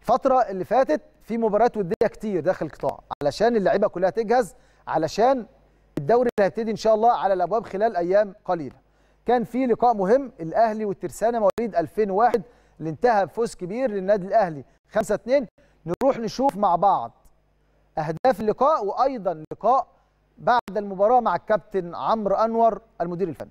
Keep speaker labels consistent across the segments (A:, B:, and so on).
A: الفتره اللي فاتت في مباريات وديه كتير داخل القطاع علشان اللعيبه كلها تجهز علشان الدوري اللي هيبتدي ان شاء الله على الابواب خلال ايام قليله كان في لقاء مهم الاهلي والترسانه مواليد 2001 اللي انتهى بفوز كبير للنادي الاهلي 5 2 نروح نشوف مع بعض اهداف اللقاء وايضا لقاء بعد المباراه مع الكابتن عمرو انور المدير الفني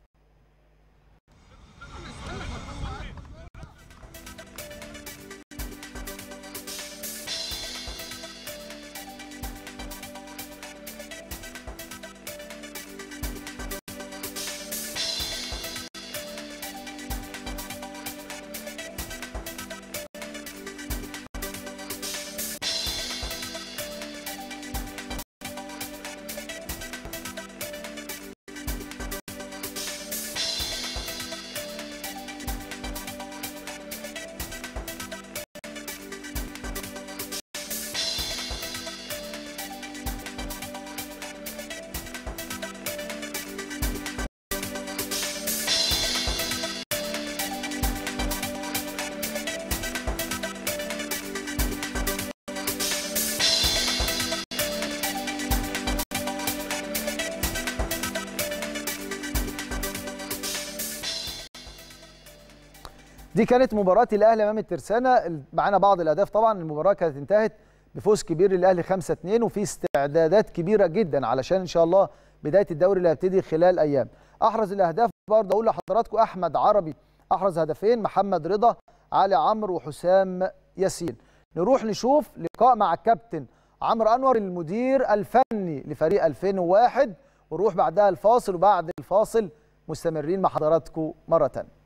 A: دي كانت مباراة الأهلي أمام الترسانة معانا بعض الأهداف طبعا المباراة كانت انتهت بفوز كبير للأهلي 5-2 وفي استعدادات كبيرة جدا علشان إن شاء الله بداية الدوري اللي هيبتدي خلال أيام أحرز الأهداف برضه أقول لحضراتكم أحمد عربي أحرز هدفين محمد رضا علي عمرو وحسام ياسين نروح نشوف لقاء مع الكابتن عمرو أنور المدير الفني لفريق 2001 ونروح بعدها الفاصل وبعد الفاصل مستمرين مع حضراتكم مرة تانية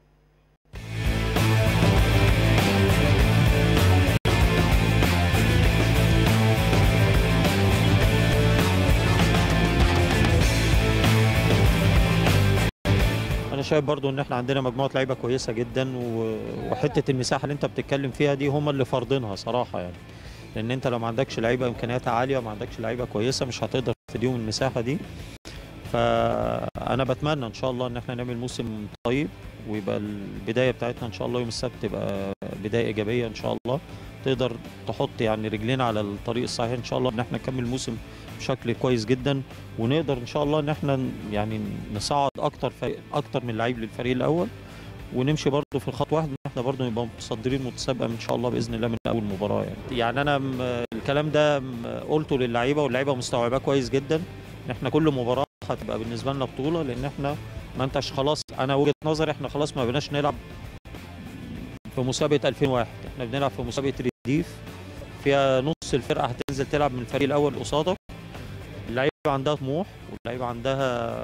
B: انا شايف برضو ان احنا عندنا مجموعه لعيبه كويسه جدا وحته المساحه اللي انت بتتكلم فيها دي هم اللي فارضينها صراحه يعني لان انت لو ما عندكش لعيبه امكانياتها عاليه وما عندكش لعيبه كويسه مش هتقدر تديهم المساحه دي فانا بتمنى ان شاء الله ان احنا نعمل موسم طيب ويبقى البدايه بتاعتنا ان شاء الله يوم السبت تبقى بدايه ايجابيه ان شاء الله تقدر تحط يعني رجلينا على الطريق الصحيح ان شاء الله ان احنا نكمل الموسم بشكل كويس جدا ونقدر ان شاء الله ان احنا يعني نصعد اكتر اكتر من لعيب للفريق الاول ونمشي برضه في الخط واحد ان احنا برضه نبقى متصدرين متسابقه ان شاء الله باذن الله من اول مباراه يعني يعني انا الكلام ده قلته للعيبه واللعيبه مستوعباه كويس جدا ان احنا كل مباراه هتبقى بالنسبه لنا بطوله لان احنا ما انتش خلاص انا وجهه نظري احنا خلاص ما بقيناش نلعب في مسابقه 2001 احنا بنلعب في مسابقه ريديف فيها نص الفرقه هتنزل تلعب من الفريق الاول قصادك اللعيبه عندها طموح واللعيبه عندها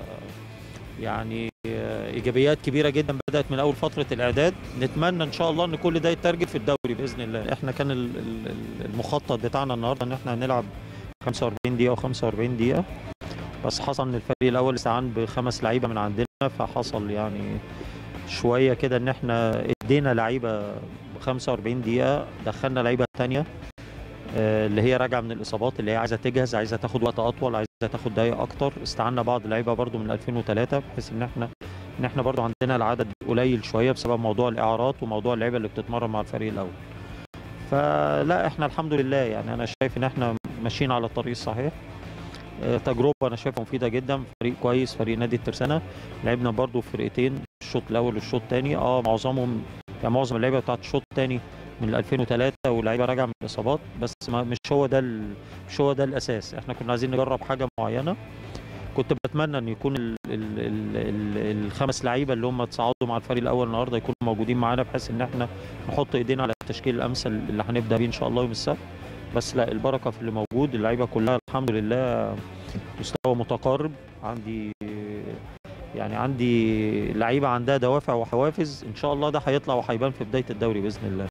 B: يعني ايجابيات كبيره جدا بدات من اول فتره الاعداد نتمنى ان شاء الله ان كل ده يترجم في الدوري باذن الله احنا كان المخطط بتاعنا النهارده ان احنا هنلعب 45 دقيقه و45 دقيقه بس حصل ان الفريق الاول استعان بخمس لعيبه من عندنا فحصل يعني شويه كده ان احنا ادينا لعيبه ب 45 دقيقه دخلنا لعيبه ثانيه اللي هي راجعه من الاصابات اللي هي عايزه تجهز عايزه تاخد وقت اطول عايزه تاخد دقايق اكتر استعنا بعض لعيبه برده من 2003 بحيث ان احنا ان احنا برده عندنا العدد قليل شويه بسبب موضوع الاعارات وموضوع اللعيبه اللي بتتمرن مع الفريق الاول فلا احنا الحمد لله يعني انا شايف ان احنا ماشيين على الطريق الصحيح تجربه انا شايفها مفيده جدا فريق كويس فريق نادي الترسانه لعبنا برده فرقتين الشوط الاول والشوط الثاني اه معظمهم يعني معظم اللعيبه بتاعت الشوط الثاني من 2003 ولاعيبه راجعه من الاصابات بس ما مش هو ده مش هو ده الاساس احنا كنا عايزين نجرب حاجه معينه كنت بتمنى ان يكون ال ال ال ال الخمس لعيبه اللي هم تصعدوا مع الفريق الاول النهارده يكونوا موجودين معانا بحيث ان احنا نحط ايدينا على التشكيل الامثل اللي هنبدا بيه ان شاء الله يوم السبت بس لا البركه في اللي موجود اللعيبه كلها الحمد لله مستوى متقارب عندي يعني عندي لعيبه عندها دوافع وحوافز ان شاء الله ده هيطلع وهيبان في بدايه الدوري باذن الله